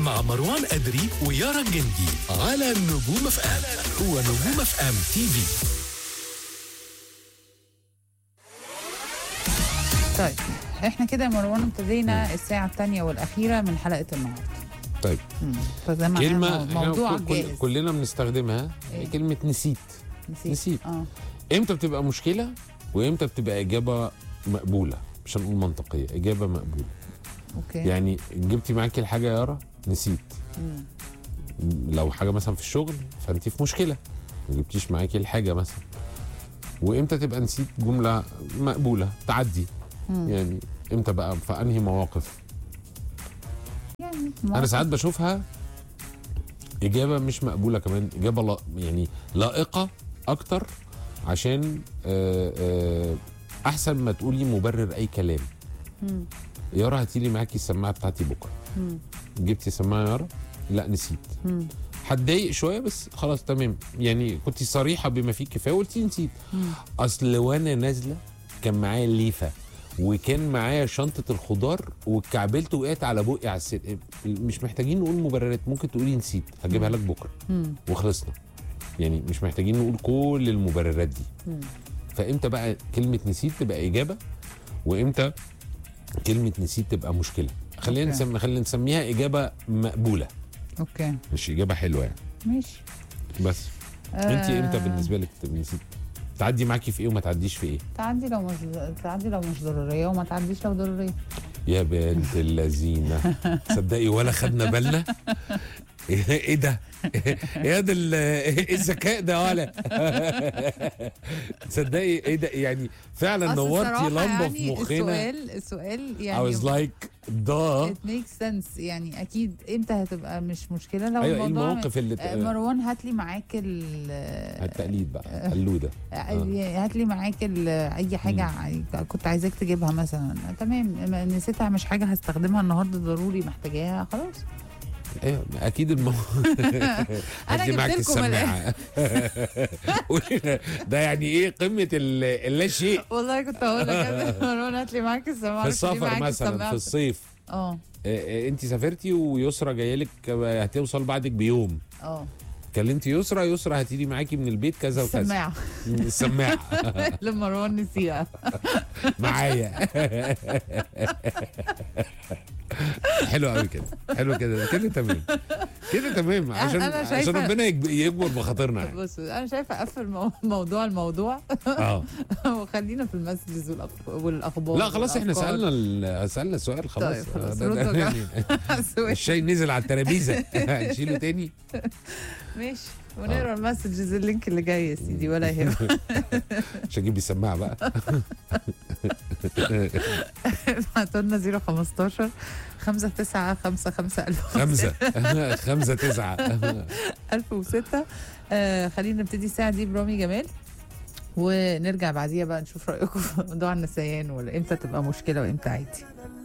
مع مروان أدري ويارا الجندي على نجوم اف ام هو نجوم اف ام تي في طيب احنا كده يا مروان ابتدينا الساعة الثانية والأخيرة من حلقة النهاردة طيب مم. فزي ما كلمة احنا إحنا موضوع كل- كل- جاهز كلنا بنستخدمها إيه؟ كلمة نسيت نسيت, نسيت. اه امتى بتبقى مشكلة وامتى بتبقى إجابة مقبولة مش هنقول منطقية إجابة مقبولة اوكي يعني جبتي معاكي الحاجة يا يارا نسيت مم. لو حاجة مثلا في الشغل فأنت في مشكلة ما جبتيش معاكي الحاجة مثلا وامتى تبقى نسيت جملة مقبولة تعدي مم. يعني امتى بقى في انهي مواقف يعني انا ساعات بشوفها اجابه مش مقبوله كمان اجابه لا يعني لائقه اكتر عشان آه، آه، احسن ما تقولي مبرر اي كلام مم. يارا هاتي لي معاكي السماعه بتاعتي بكره مم. جبتي سماعه يارا لا نسيت مم. هتضايق شويه بس خلاص تمام يعني كنت صريحه بما فيه الكفايه وقلتي نسيت مم. اصل وانا نازله كان معايا الليفه وكان معايا شنطه الخضار واتكعبلت وقعت على بقي على الست مش محتاجين نقول مبررات ممكن تقولي نسيت هجيبها لك بكره مم. وخلصنا يعني مش محتاجين نقول كل المبررات دي مم. فامتى بقى كلمه نسيت تبقى اجابه وامتى كلمه نسيت تبقى مشكله خلينا أوكي. نسمي خلينا نسميها اجابه مقبوله اوكي مش اجابه حلوه يعني ماشي بس انت آه، امتى بالنسبه لك نسيت تعدي معاكي في ايه وما تعديش في ايه تعدي لو مش تعدي لو مش ضرورية وما تعديش لو ضرورية يا بنت اللذينه تصدقي ولا خدنا بالنا ايه ده ايه ده ال- ايه الذكاء ده ولا تصدقي ايه ده يعني فعلا أصل نورتي الصراحة لمبه في يعني مخنا السؤال السؤال I يعني was like ده it makes sense يعني اكيد امتى هتبقى مش مشكله لو ايوه ايه الموضوع المواقف اللي آه، ت- مروان هات لي معاك ال التقليد بقى قلوده هات لي معاك ال- اي حاجه عاي- كنت عايزاك تجيبها مثلا آه، تمام ما نسيتها مش حاجه هستخدمها النهارده ضروري محتاجاها خلاص ايوه اكيد المو هات لي جبت معاك لكم السماعه قولي لنا، ده يعني ايه قمه ال- اللا شيء والله كنت هقول لك مروان هات لي معاك السماعه في هات لي السفر معاك مثلا السماعة. في الصيف اه انت سافرتي ويسرا جايه لك هتوصل بعدك بيوم اه كلمتي يسرا يسرا هتيجي معاكي من البيت كذا وكذا السماعه السماعه لما مروان نسيها معايا حلو قوي كده حلو كده كده تمام كده تمام عشان أنا عشان شايفة- ربنا يكب- يكبر بخاطرنا يعني بص انا شايفه اقفل مو- موضوع الموضوع اه وخلينا في المسجز والأخ- والاخبار لا خلاص احنا والأفكار. سالنا ال- سالنا السؤال خلاص طيب، خلاص، ده- ده- ردوا يا يعني السؤال. الشاي نزل على الترابيزه هنشيله تاني ماشي ونقرا المسجز اللينك اللي جاي يا سيدي ولا يهمك مش هجيب لي السماعه بقى ابعتوا لنا 015 5 9 5 5 خمسه خمسه تسعه 1006 آه خلينا نبتدي الساعه دي برامي جمال ونرجع بعديها بقى نشوف رايكم في موضوع النسيان ولا امتى تبقى مشكله وامتى عادي